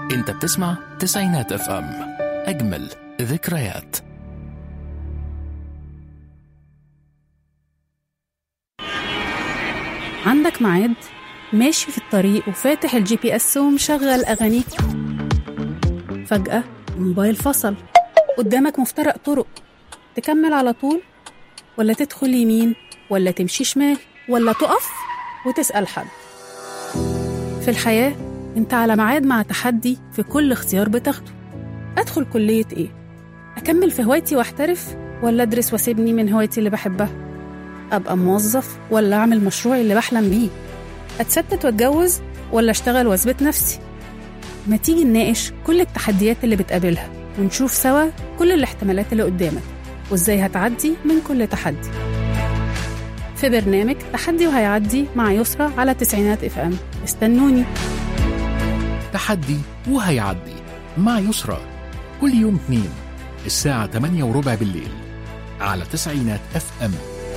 انت بتسمع تسعينات اف ام اجمل ذكريات عندك ميعاد ماشي في الطريق وفاتح الجي بي اس ومشغل اغانيك فجأة الموبايل فصل قدامك مفترق طرق تكمل على طول ولا تدخل يمين ولا تمشي شمال ولا تقف وتسأل حد في الحياة انت على ميعاد مع تحدي في كل اختيار بتاخده أدخل كلية إيه؟ أكمل في هوايتي وأحترف ولا أدرس وأسيبني من هوايتي اللي بحبها؟ أبقى موظف ولا أعمل مشروعي اللي بحلم بيه؟ أتستت وأتجوز ولا أشتغل وأثبت نفسي؟ ما تيجي نناقش كل التحديات اللي بتقابلها ونشوف سوا كل الاحتمالات اللي قدامك وإزاي هتعدي من كل تحدي في برنامج تحدي وهيعدي مع يسرى على تسعينات اف ام استنوني تحدي وهيعدي مع يسرى كل يوم اثنين الساعة 8 وربع بالليل على تسعينات اف ام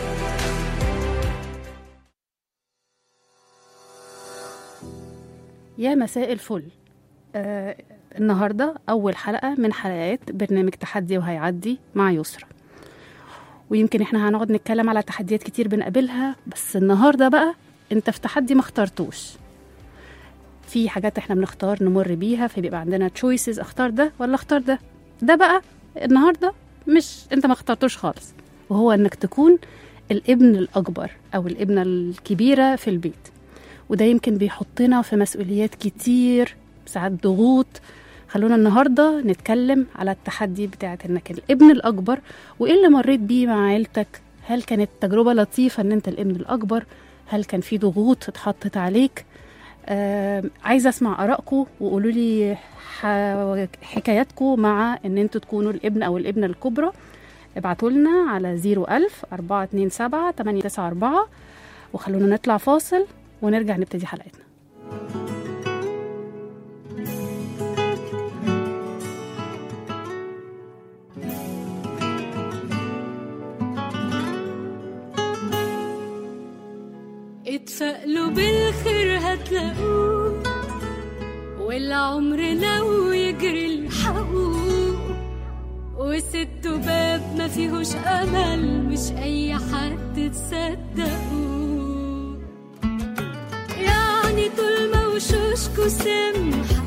يا مساء الفل آه النهاردة أول حلقة من حلقات برنامج تحدي وهيعدي مع يسرى ويمكن احنا هنقعد نتكلم على تحديات كتير بنقابلها بس النهاردة بقى انت في تحدي ما اخترتوش في حاجات احنا بنختار نمر بيها فبيبقى عندنا تشويسز اختار ده ولا اختار ده ده بقى النهارده مش انت ما اخترتوش خالص وهو انك تكون الابن الاكبر او الابنه الكبيره في البيت وده يمكن بيحطنا في مسؤوليات كتير ساعات ضغوط خلونا النهارده نتكلم على التحدي بتاعت انك الابن الاكبر وايه اللي مريت بيه مع عيلتك هل كانت تجربه لطيفه ان انت الابن الاكبر هل كان في ضغوط اتحطت عليك آه عايزه اسمع ارائكم وقولوا لي ح- حكاياتكم مع ان انتوا تكونوا الابن او الابنه الكبرى ابعتوا لنا على 01000 427 894 وخلونا نطلع فاصل ونرجع نبتدي حلقتنا اتفائلوا بالخير هتلاقوه والعمر لو يجري الحقوه وست باب ما فيهوش امل مش اي حد تصدقوه يعني طول ما وشوشكوا سمحة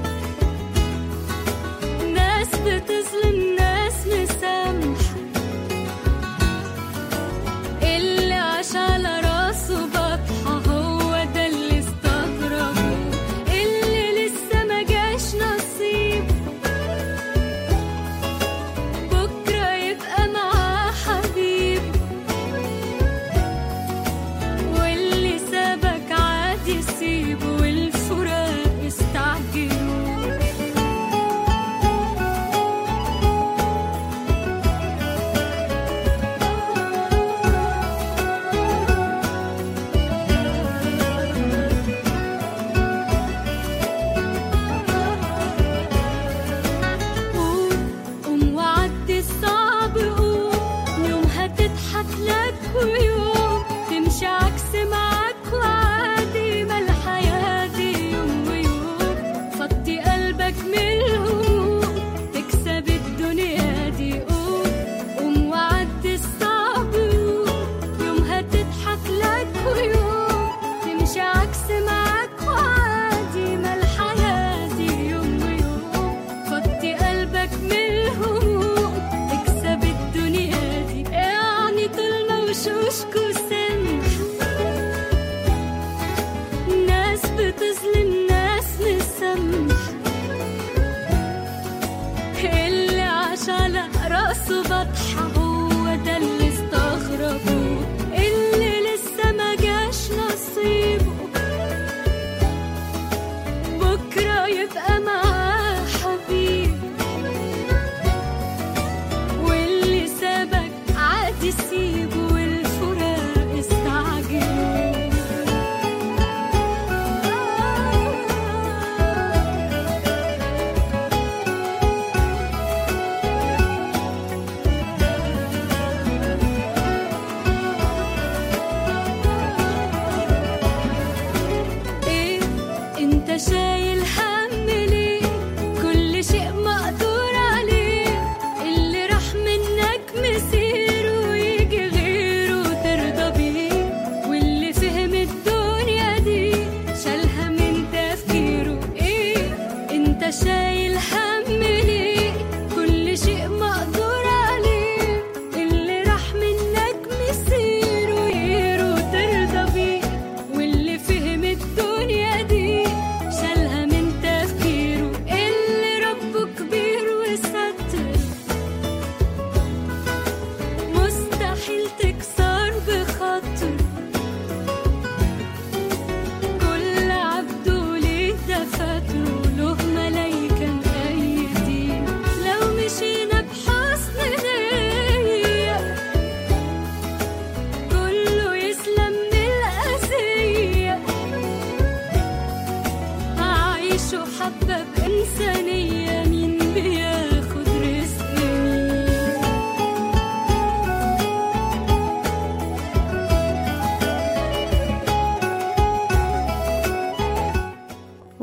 ناس بتظلم ناس مسامحة اللي عاش على راسه بطحة هو ده اللي استغربه اللي لسه ما جاش نصيب بكرة يبقى معاه حبيب واللي سابك عادي سيبه والفراق استعجلوا قوم قوم وعدي الصعب قوم يوم هتضحك لك ويوم تمشي عكس معاك وعادي ما الحياة دي يوم ويوم فضي قلبك من الهموم تكسب الدنيا دي قوم قوم وعدي الصعب قوم يوم هتضحك لك ويوم تمشي عكس معاك وعادي ما الحياة دي يوم ويوم فضي قلبك من الهموم تكسب الدنيا دي يعني طول ما وشوشكوا سمحة ناس بتظلم ناس مسامحة اللي عاش على راسه بطحة هو ده اللي استغربوه اللي لسه ما جاش نصيبه بكرة يبقى معاه حبيب واللي سابك عادي سيبه والفراق استعجلوا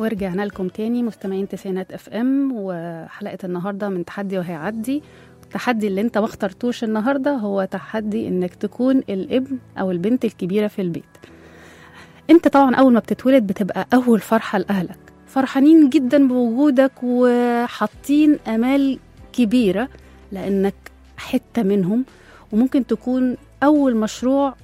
ورجعنا لكم تاني مستمعين تسعينات اف ام وحلقه النهارده من تحدي وهيعدي التحدي اللي انت ما اخترتوش النهارده هو تحدي انك تكون الابن او البنت الكبيره في البيت انت طبعا اول ما بتتولد بتبقى اول فرحه لاهلك فرحانين جدا بوجودك وحاطين امال كبيره لانك حته منهم وممكن تكون اول مشروع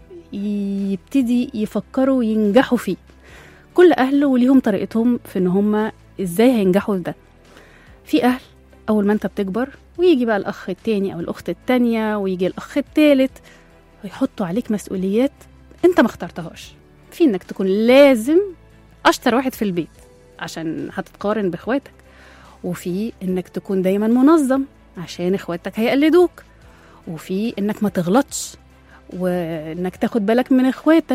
يبتدي يفكروا ينجحوا فيه كل اهل وليهم طريقتهم في ان هم ازاي هينجحوا في ده في اهل اول ما انت بتكبر ويجي بقى الاخ التاني او الاخت التانية ويجي الاخ التالت ويحطوا عليك مسؤوليات انت ما اخترتهاش في انك تكون لازم اشطر واحد في البيت عشان هتتقارن باخواتك وفي انك تكون دايما منظم عشان اخواتك هيقلدوك وفي انك ما تغلطش وانك تاخد بالك من اخواتك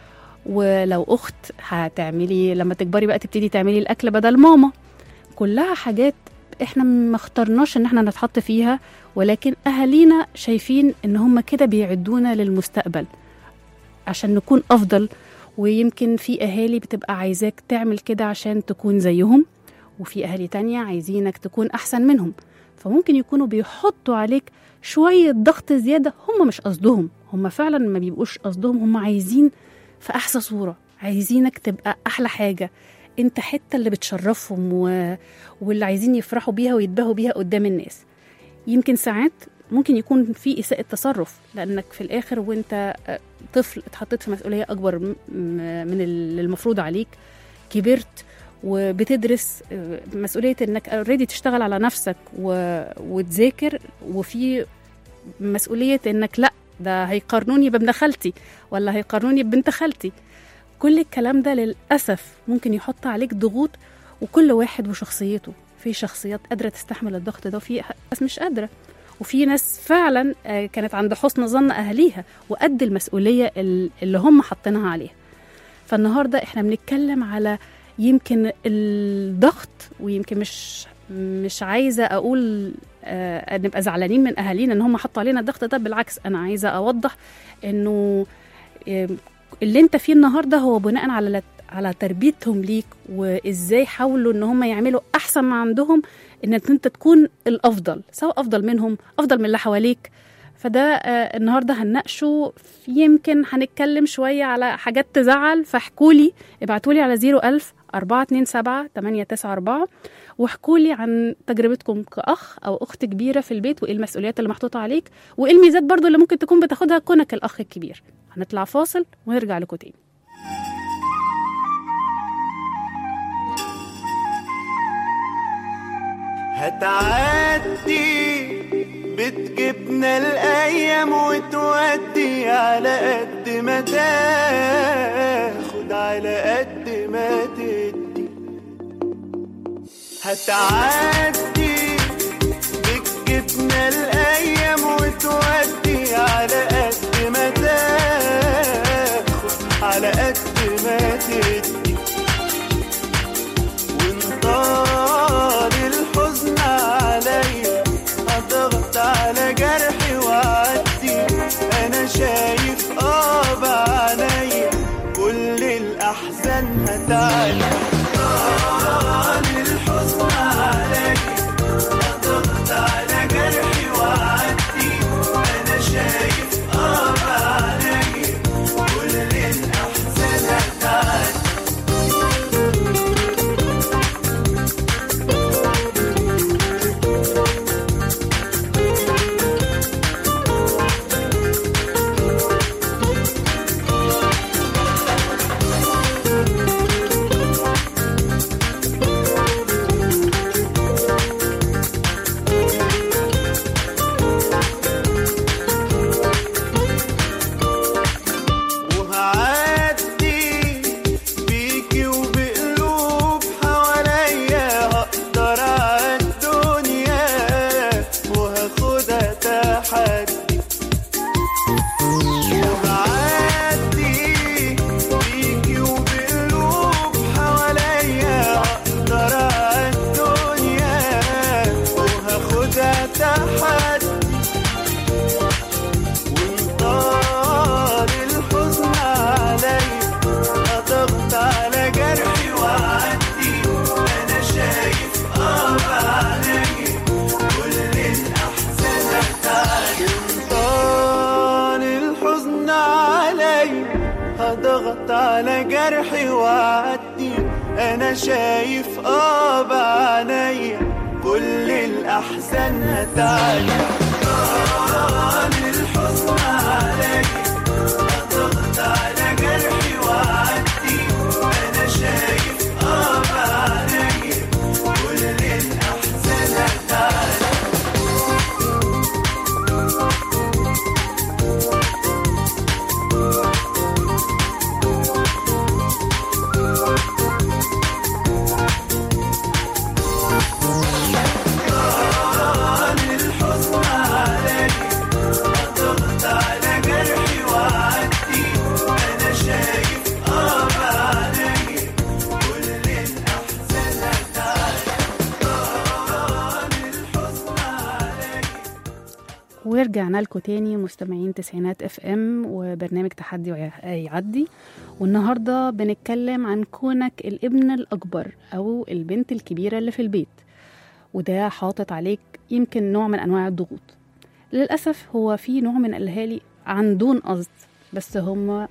ولو اخت هتعملي لما تكبري بقى تبتدي تعملي الاكل بدل ماما كلها حاجات احنا ما اخترناش ان احنا نتحط فيها ولكن اهالينا شايفين ان هم كده بيعدونا للمستقبل عشان نكون افضل ويمكن في اهالي بتبقى عايزاك تعمل كده عشان تكون زيهم وفي اهالي تانية عايزينك تكون احسن منهم فممكن يكونوا بيحطوا عليك شوية ضغط زيادة هم مش قصدهم هم فعلا ما بيبقوش قصدهم هم عايزين في احسن صورة عايزينك تبقى احلى حاجة انت حتة اللي بتشرفهم و... واللي عايزين يفرحوا بيها ويتباهوا بيها قدام الناس يمكن ساعات ممكن يكون في إساءة تصرف لأنك في الآخر وأنت آه، طفل اتحطيت في مسؤولية أكبر م- م- من اللي المفروض عليك كبرت وبتدرس آه، مسؤولية إنك اوريدي تشتغل على نفسك و... وتذاكر وفي مسؤولية إنك لأ ده هيقارنوني بابن خالتي ولا هيقارنوني ببنت خالتي كل الكلام ده للأسف ممكن يحط عليك ضغوط وكل واحد وشخصيته في شخصيات قادرة تستحمل الضغط ده وفي ناس مش قادرة وفي ناس فعلا آه، كانت عند حسن ظن أهليها وقد المسؤولية ال- اللي هم حاطينها عليها فالنهاردة احنا بنتكلم على يمكن الضغط ويمكن مش مش عايزة أقول آه نبقى زعلانين من أهالينا إن هم حطوا علينا الضغط ده بالعكس أنا عايزة أوضح إنه آه، اللي انت فيه النهارده هو بناء على على تربيتهم ليك وازاي حاولوا ان هم يعملوا احسن ما عندهم ان انت تكون الافضل سواء افضل منهم افضل من اللي حواليك فده آه، النهارده هنناقشه يمكن هنتكلم شويه على حاجات تزعل فاحكوا لي ابعتوا لي على 01000 427 894 واحكوا لي عن تجربتكم كأخ أو أخت كبيرة في البيت وإيه المسؤوليات اللي محطوطة عليك وإيه الميزات برضو اللي ممكن تكون بتاخدها كونك الأخ الكبير هنطلع فاصل ونرجع لكم تاني هتعدي بتجيبنا الايام وتودي على قد ما تاخد على قد ما تدي هتعدي بتجيبنا الايام وتودي على قد ما تاخد على قد ما تدي وانطال الحزن عليا اضغط على جرحي وعدي انا شايف اه بعينيا كل الاحزان هتعدي انطال الحزن عليا اضغط على جرحي وعدي انا شايف اه بعينيا كل الاحزان هتعدي جرحي وعدي انا شايف اه بعينيا كل الاحزان هتعدي طال الحزن عليا ضغط على جرحي وعدي انا شايف اه بعينيا كل الاحزان هتعدي طال الحزن عليا ضغط على جرحي وعدي انا شايف اه بعينيا كل الاحزان هتعدي طال الحزن عليا ورجعنا لكم تاني مستمعين تسعينات اف ام وبرنامج تحدي ويعدي والنهارده بنتكلم عن كونك الابن الاكبر او البنت الكبيره اللي في البيت وده حاطط عليك يمكن نوع من انواع الضغوط للاسف هو في نوع من الاهالي عن دون قصد بس هم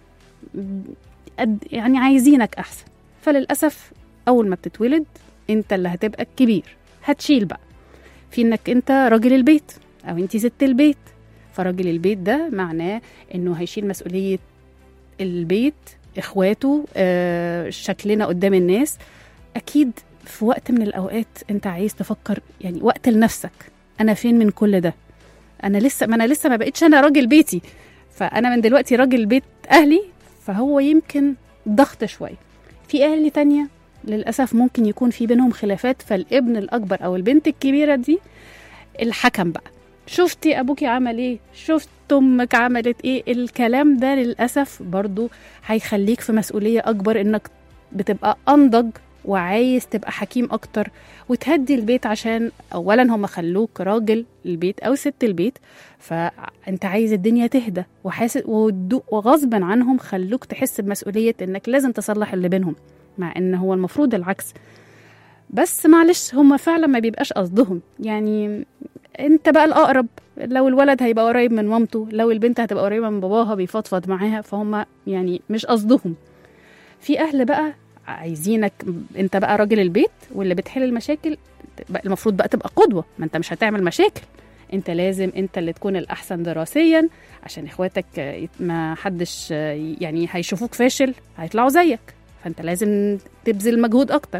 قد يعني عايزينك احسن فللاسف اول ما بتتولد انت اللي هتبقى الكبير هتشيل بقى في انك انت راجل البيت او انت ست البيت فراجل البيت ده معناه انه هيشيل مسؤوليه البيت اخواته آه، شكلنا قدام الناس اكيد في وقت من الاوقات انت عايز تفكر يعني وقت لنفسك انا فين من كل ده انا لسه ما انا لسه ما بقتش انا راجل بيتي فانا من دلوقتي راجل بيت اهلي فهو يمكن ضغط شويه في اهل تانية للاسف ممكن يكون في بينهم خلافات فالابن الاكبر او البنت الكبيره دي الحكم بقى شفتي ابوكي عمل ايه شفت امك عملت ايه الكلام ده للاسف برضو هيخليك في مسؤوليه اكبر انك بتبقى انضج وعايز تبقى حكيم اكتر وتهدي البيت عشان اولا هم خلوك راجل البيت او ست البيت فانت عايز الدنيا تهدى وحاسس ودو- وغصبا عنهم خلوك تحس بمسؤوليه انك لازم تصلح اللي بينهم مع ان هو المفروض العكس بس معلش هم فعلا ما بيبقاش قصدهم يعني انت بقى الاقرب لو الولد هيبقى قريب من مامته لو البنت هتبقى قريبه من باباها بيفضفض معاها فهم يعني مش قصدهم في اهل بقى عايزينك انت بقى راجل البيت واللي بتحل المشاكل بقى المفروض بقى تبقى قدوه ما انت مش هتعمل مشاكل انت لازم انت اللي تكون الاحسن دراسيا عشان اخواتك آه، ما حدش آه، يعني هيشوفوك فاشل هيطلعوا زيك فانت لازم تبذل مجهود اكتر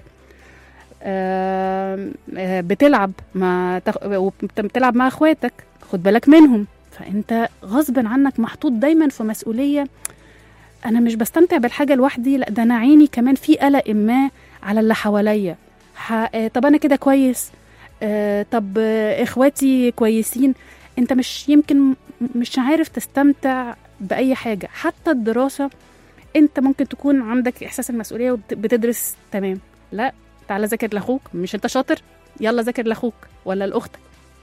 آم، آه، بتلعب ما تخ... وبت- بتلعب مع اخواتك خد بالك منهم فانت غصب عنك محطوط دايما في مسؤوليه انا مش بستمتع بالحاجه لوحدي لا ده انا عيني كمان في قلق ما على اللي حواليا ح... آه، طب انا كده كويس آه، طب آه، اخواتي كويسين انت مش يمكن م- مش عارف تستمتع باي حاجه حتى الدراسه انت ممكن تكون عندك احساس المسؤوليه وبتدرس تمام لا تعالى ذاكر لاخوك مش انت شاطر يلا ذاكر لاخوك ولا لاختك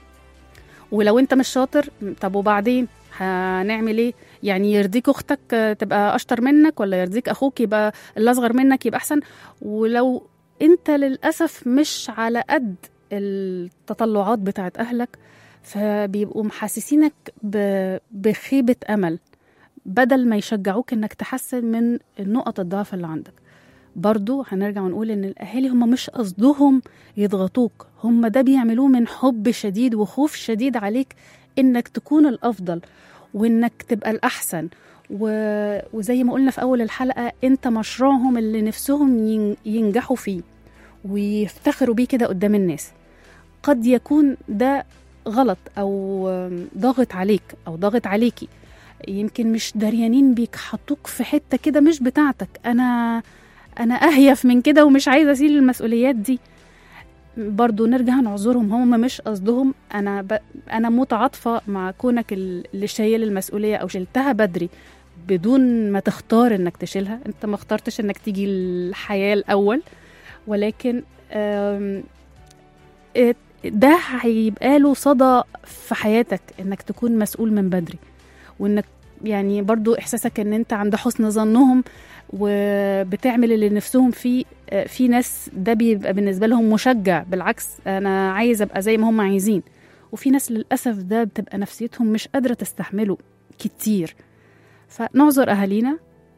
ولو انت مش شاطر طب وبعدين هنعمل ايه يعني يرضيك اختك آه، تبقى اشطر منك ولا يرضيك اخوك يبقى اللي اصغر منك يبقى احسن ولو انت للاسف مش على قد التطلعات بتاعت اهلك فبيبقوا محسسينك ب- بخيبه امل بدل ما يشجعوك انك تحسن من النقط الضعف اللي عندك برضو هنرجع ونقول ان الاهالي هم مش قصدهم يضغطوك هم ده بيعملوه من حب شديد وخوف شديد عليك انك تكون الافضل وانك تبقى الاحسن و... وزي ما قلنا في اول الحلقه انت مشروعهم اللي نفسهم ين- ينجحوا فيه ويفتخروا بيه كده قدام الناس قد يكون ده غلط او ضاغط عليك او ضاغط عليكي يمكن مش دريانين بيك حطوك في حته كده مش بتاعتك انا انا اهيف من كده ومش عايزه اشيل المسؤوليات دي برضو نرجع نعذرهم هم مش قصدهم انا ب... انا متعاطفه مع كونك ال- اللي شايل المسؤوليه او شلتها بدري بدون ما تختار انك تشيلها انت ما اخترتش انك تيجي الحياه الاول ولكن آم، ات- ده هيبقى له صدى في حياتك انك تكون مسؤول من بدري وانك يعني برضو احساسك ان انت عند حسن ظنهم وبتعمل اللي نفسهم فيه آه، في ناس ده بيبقى بالنسبه لهم مشجع بالعكس انا عايز ابقى زي ما هم عايزين وفي ناس للاسف ده بتبقى نفسيتهم مش قادره تستحمله كتير فنعذر اهالينا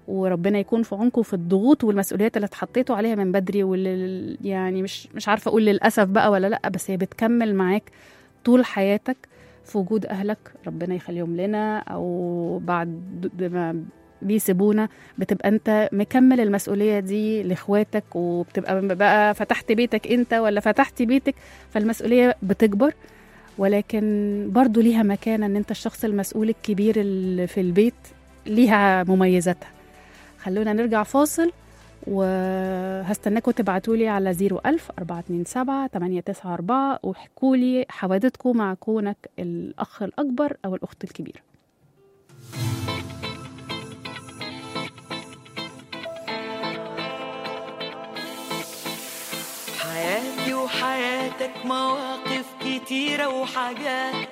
وربنا يكون في عونكم في الضغوط والمسؤوليات اللي اتحطيتوا عليها من بدري واللي يعني مش مش عارفه اقول للاسف بقى ولا لا بس هي بتكمل معاك طول حياتك في وجود اهلك ربنا يخليهم لنا او بعد ما بيسيبونا بتبقى انت مكمل المسؤوليه دي لاخواتك وبتبقى بقى فتحت بيتك انت ولا فتحت بيتك فالمسؤوليه بتكبر ولكن برضو ليها مكانة ان انت الشخص المسؤول الكبير اللي في البيت ليها مميزاتها خلونا نرجع فاصل وهستناكم تبعتولي على 01000 427 894 واحكوا لي حوادثكم مع كونك الأخ الأكبر أو الأخت الكبيرة حياتي وحياتك مواقف كتيرة وحاجات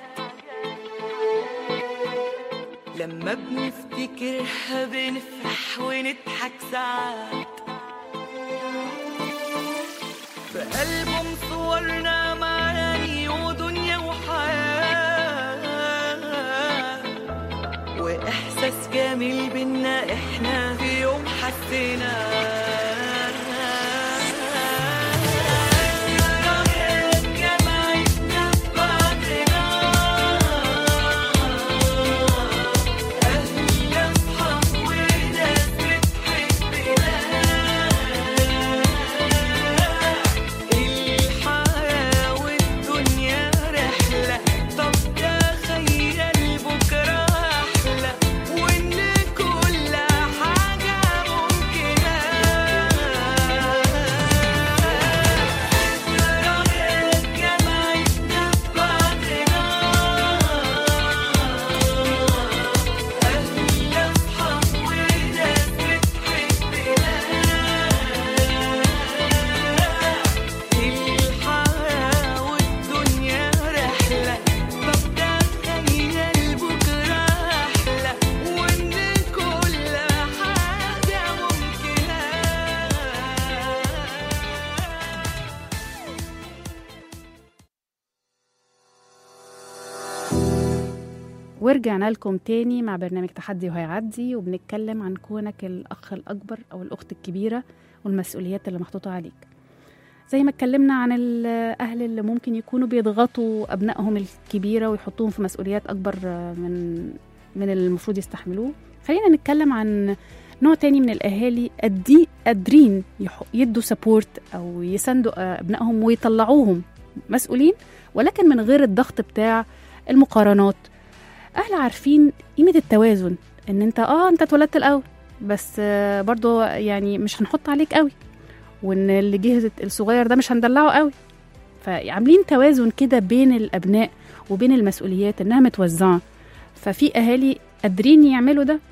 لما بنفتكرها بنفرح ونضحك ساعات في ألبوم صورنا معاني ودنيا وحياة وإحساس جميل بينا إحنا في يوم الحياة والدنيا رحلة طب تخيل بكرة أحلى وإن كل حاجة ممكنة ذكريات جمعتنا ببعضنا أهل أصحاب وناس بتحبنا الحياة والدنيا رحلة طب تخيل بكرة أحلى وإن كل حاجة ممكنة ورجعنا لكم تاني مع برنامج تحدي وهيعدي وبنتكلم عن كونك الأخ الأكبر أو الأخت الكبيرة والمسؤوليات اللي محطوطة عليك زي ما اتكلمنا عن الأهل اللي ممكن يكونوا بيضغطوا أبنائهم الكبيرة ويحطوهم في مسؤوليات أكبر من من اللي المفروض يستحملوه خلينا نتكلم عن نوع تاني من الأهالي قدي قادرين يح- يدوا سبورت أو يساندوا أبنائهم ويطلعوهم مسؤولين ولكن من غير الضغط بتاع المقارنات اهل عارفين قيمه التوازن ان انت اه انت اتولدت الاول بس آه برضو يعني مش هنحط عليك قوي وان اللي جه الصغير ده مش هندلعه قوي فعاملين توازن كده بين الابناء وبين المسؤوليات انها متوزعه ففي اهالي قادرين يعملوا ده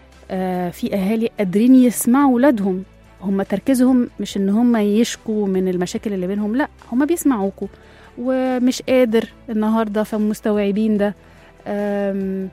آه في اهالي قادرين يسمعوا ولادهم هم تركيزهم مش ان هم يشكوا من المشاكل اللي بينهم لا هم بيسمعوكوا ومش قادر النهارده فمستوعبين ده آم،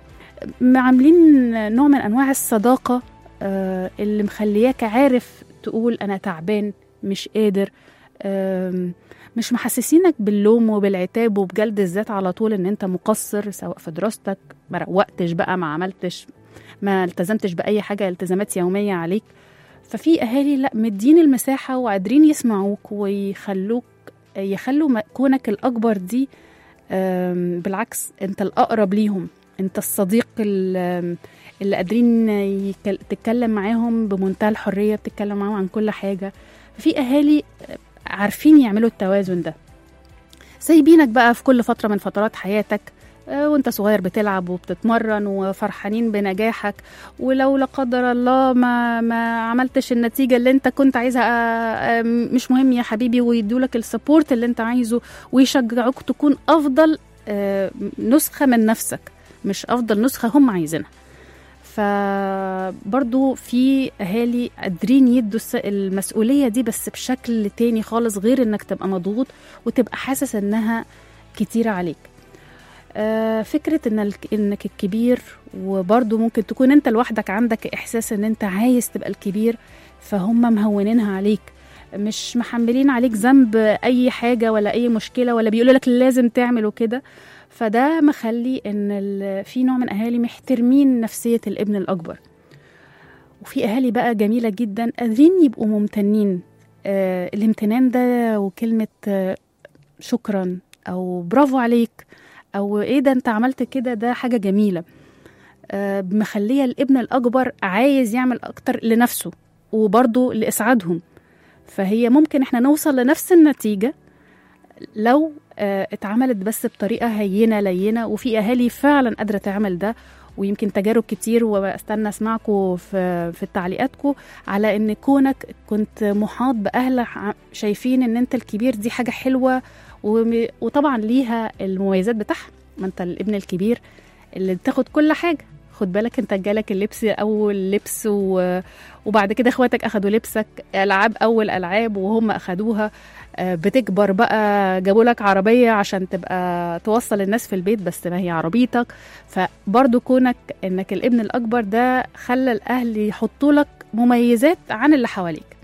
عاملين نوع من انواع الصداقه آه، اللي مخلياك عارف تقول انا تعبان مش قادر آم، مش محسسينك باللوم وبالعتاب وبجلد الذات على طول ان انت مقصر سواء في دراستك ما روقتش بقى ما عملتش ما التزمتش باي حاجه التزامات يوميه عليك ففي اهالي لا مدين المساحه وقادرين يسمعوك ويخلوك يخلوا م- كونك الاكبر دي آم، بالعكس انت الاقرب ليهم انت الصديق ال- اللي قادرين يكل- تتكلم معاهم بمنتهى الحريه بتتكلم معاهم عن كل حاجه في اهالي عارفين يعملوا التوازن ده سايبينك بقى في كل فتره من فترات حياتك آه، وانت صغير بتلعب وبتتمرن وفرحانين بنجاحك ولو لا قدر الله ما ما عملتش النتيجه اللي انت كنت عايزها آه، آه، مش مهم يا حبيبي ويدولك السبورت اللي انت عايزه ويشجعوك تكون افضل آه، نسخه من نفسك مش افضل نسخه هم عايزينها فبرضو في اهالي قادرين يدوا الس- المسؤوليه دي بس بشكل تاني خالص غير انك تبقى مضغوط وتبقى حاسس انها كتيره عليك آه، فكره ان الك- انك الكبير وبرضو ممكن تكون انت لوحدك عندك احساس ان انت عايز تبقى الكبير فهم مهونينها عليك مش محملين عليك ذنب اي حاجه ولا اي مشكله ولا بيقولوا لك لازم تعملوا كده فده مخلي ان ال- في نوع من اهالي محترمين نفسيه الابن الاكبر وفي اهالي بقى جميله جدا قادرين يبقوا ممتنين آه الامتنان ده وكلمه آه شكرا او برافو عليك او ايه ده انت عملت كده ده حاجه جميله آه مخليه الابن الاكبر عايز يعمل اكتر لنفسه وبرضه لاسعادهم فهي ممكن احنا نوصل لنفس النتيجه لو آه اتعملت بس بطريقه هينه لينه وفي اهالي فعلا قادره تعمل ده ويمكن تجارب كتير واستنى اسمعكم في في تعليقاتكم على ان كونك كنت محاط باهل ع- شايفين ان انت الكبير دي حاجه حلوه وم- وطبعا ليها المميزات بتاعها ما انت الابن الكبير اللي بتاخد كل حاجه خد بالك انت جالك اللبس اول لبس و... وبعد كده اخواتك اخدوا لبسك العاب اول العاب وهم اخدوها آه، بتكبر بقى جابوا لك عربيه عشان تبقى توصل الناس في البيت بس ما هي عربيتك فبرضو كونك انك الابن الاكبر ده خلى الاهل يحطوا لك مميزات عن اللي حواليك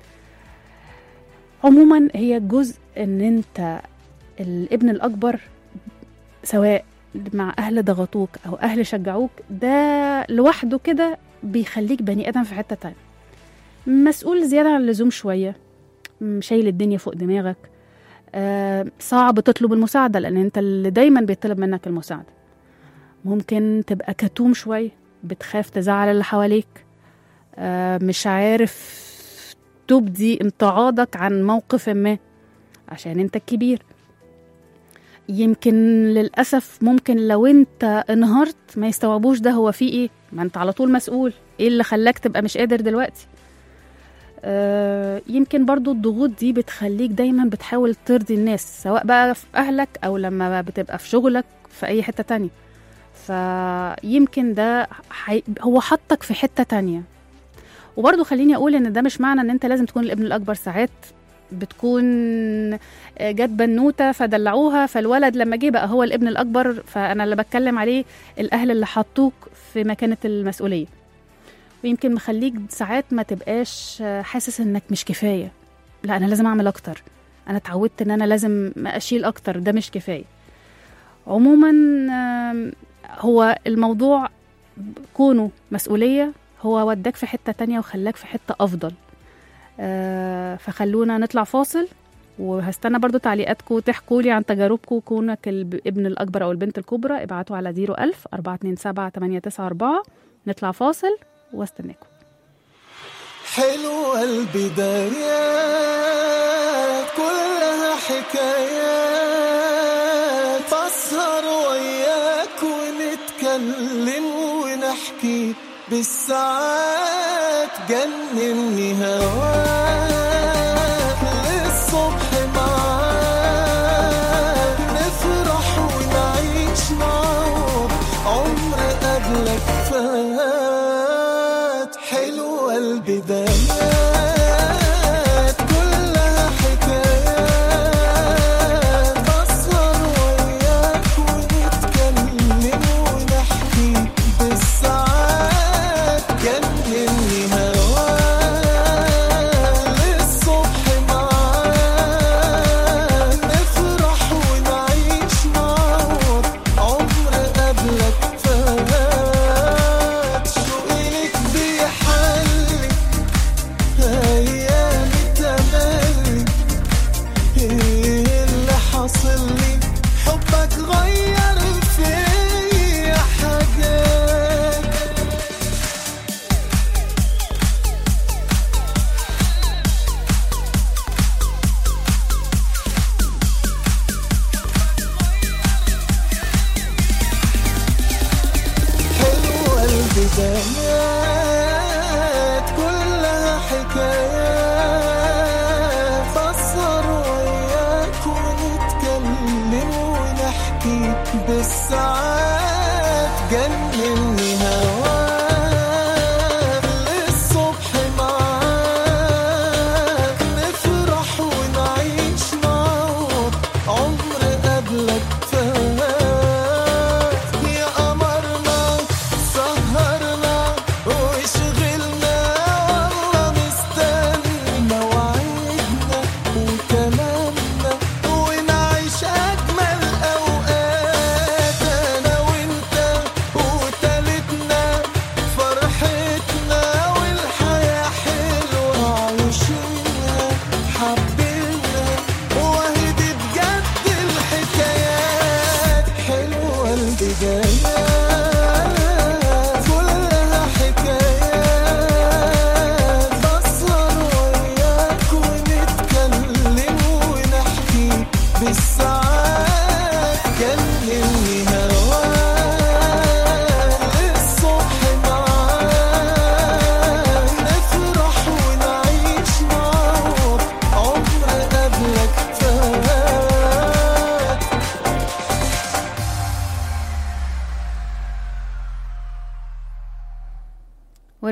عموما هي جزء ان انت الابن الاكبر سواء مع اهل ضغطوك او اهل شجعوك ده لوحده كده بيخليك بني ادم في حته تانية مسؤول زياده عن اللزوم شويه م- شايل الدنيا فوق دماغك آه صعب تطلب المساعده لان انت اللي دايما بيطلب منك المساعده ممكن تبقى كتوم شويه بتخاف تزعل اللي حواليك آه مش عارف تبدي امتعاضك عن موقف ما عشان انت الكبير يمكن للأسف ممكن لو انت انهارت ما يستوعبوش ده هو فيه ايه ما انت على طول مسؤول ايه اللي خلاك تبقى مش قادر دلوقتي آه يمكن برضو الضغوط دي بتخليك دايما بتحاول ترضي الناس سواء بقى في أهلك أو لما بتبقى في شغلك في أي حتة تانية فيمكن ده حي... هو حطك في حتة تانية وبرضو خليني أقول إن ده مش معنى إن أنت لازم تكون الابن الأكبر ساعات بتكون جت بنوته فدلعوها فالولد لما جه بقى هو الابن الاكبر فانا اللي بتكلم عليه الاهل اللي حطوك في مكانه المسؤوليه ويمكن مخليك ساعات ما تبقاش حاسس انك مش كفايه لا انا لازم اعمل اكتر انا اتعودت ان انا لازم اشيل اكتر ده مش كفايه عموما آم، هو الموضوع كونه مسؤوليه هو وداك في حته تانية وخلاك في حته افضل آه، فخلونا نطلع فاصل وهستنى برضو تعليقاتكم تحكوا لي عن تجاربكم كونك الابن الأكبر أو البنت الكبرى ابعتوا على 01000 427 894 نطلع فاصل واستناكم حلوة البدايات كلها حكايات فاسهر وياك ونتكلم ونحكي بالساعات جنني هواك للصبح معاك نفرح ونعيش معاك عمر قبلك فات حلوة البدايات كلها حكايات بسهر وياك ونتكلم ونحكي بالساعات جنني هواك للصبح معاك نفرح ونعيش معاك عمر قبلك فات شوقي لك بيحلي ايام تملي ايه اللي حاصل لي حبك غير فيا حاجات حلوة البدايات كلها حكايات فسر وياك ونتكلم ونحكي بالساعات جنني هواك للصبح معاك نفرح ونعيش معاك عمر قبلك فات يا قمرنا سهرنا وشغلنا والله مستني مواعيدنا وكلامنا ونعيش أجمل أوقات أنا وأنت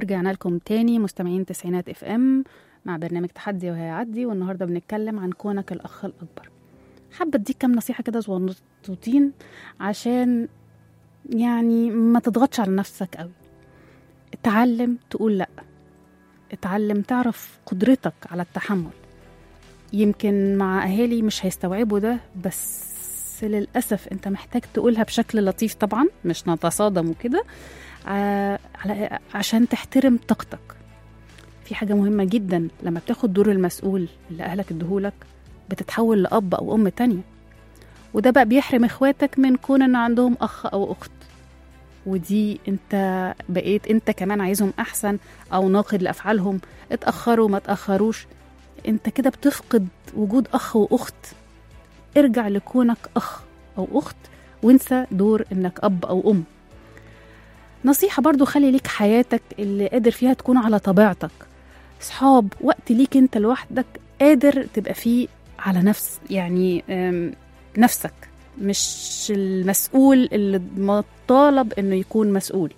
ورجعنا لكم تاني مستمعين تسعينات اف ام مع برنامج تحدي وهيعدي والنهارده بنتكلم عن كونك الاخ الاكبر حابه اديك كام نصيحه كده صغنطوطين عشان يعني ما تضغطش على نفسك قوي اتعلم تقول لا اتعلم تعرف قدرتك على التحمل يمكن مع اهالي مش هيستوعبوا ده بس للاسف انت محتاج تقولها بشكل لطيف طبعا مش نتصادم وكده ع- على- عشان تحترم طاقتك في حاجة مهمة جدا لما بتاخد دور المسؤول اللي أهلك ادهولك بتتحول لأب أو أم تانية وده بقى بيحرم إخواتك من كون إن عندهم أخ أو أخت ودي انت بقيت انت كمان عايزهم أحسن أو ناقد لأفعالهم اتأخروا ما اتأخروش انت كده بتفقد وجود أخ وأخت ارجع لكونك أخ أو أخت وانسى دور إنك أب أو أم نصيحة برضو خلي ليك حياتك اللي قادر فيها تكون على طبيعتك صحاب وقت ليك انت لوحدك قادر تبقى فيه على نفس يعني أم، نفسك مش المسؤول اللي مطالب انه يكون مسؤول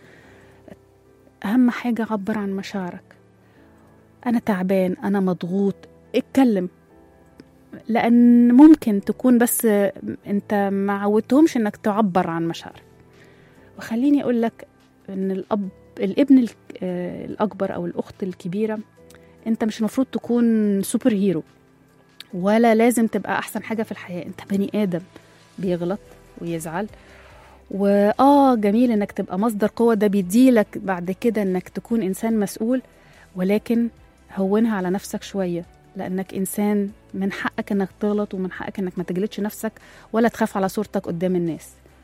اهم حاجة عبر عن مشاعرك انا تعبان انا مضغوط اتكلم لان ممكن تكون بس انت ما عودتهمش انك تعبر عن مشاعرك وخليني اقول لك ان الاب الابن ال- آه، الاكبر او الاخت الكبيره انت مش المفروض تكون سوبر هيرو ولا لازم تبقى احسن حاجه في الحياه انت بني ادم بيغلط ويزعل واه جميل انك تبقى مصدر قوه ده بيديلك بعد كده انك تكون انسان مسؤول ولكن هونها على نفسك شويه لانك انسان من حقك انك تغلط ومن حقك انك ما تجلدش نفسك ولا تخاف على صورتك قدام الناس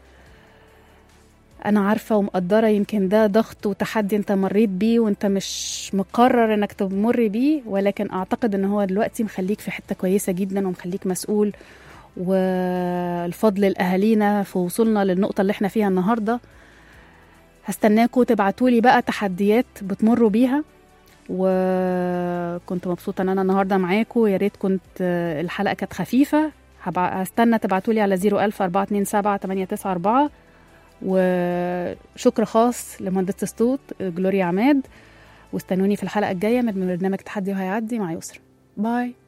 انا عارفه ومقدره يمكن ده ضغط وتحدي انت مريت بيه وانت مش مقرر انك تمر بيه ولكن اعتقد ان هو دلوقتي مخليك في حته كويسه جدا ومخليك مسؤول والفضل لاهالينا في وصولنا للنقطه اللي احنا فيها النهارده هستناكوا تبعتولي بقى تحديات بتمروا بيها وكنت مبسوطه ان انا النهارده معاكم يا ريت كنت الحلقه كانت خفيفه هبع- هستنى تبعتولي على 01000 427 894 وشكر خاص لمهندسة الصوت جلوريا عماد واستنوني في الحلقة الجاية من برنامج تحدي وهيعدي مع يسرا باي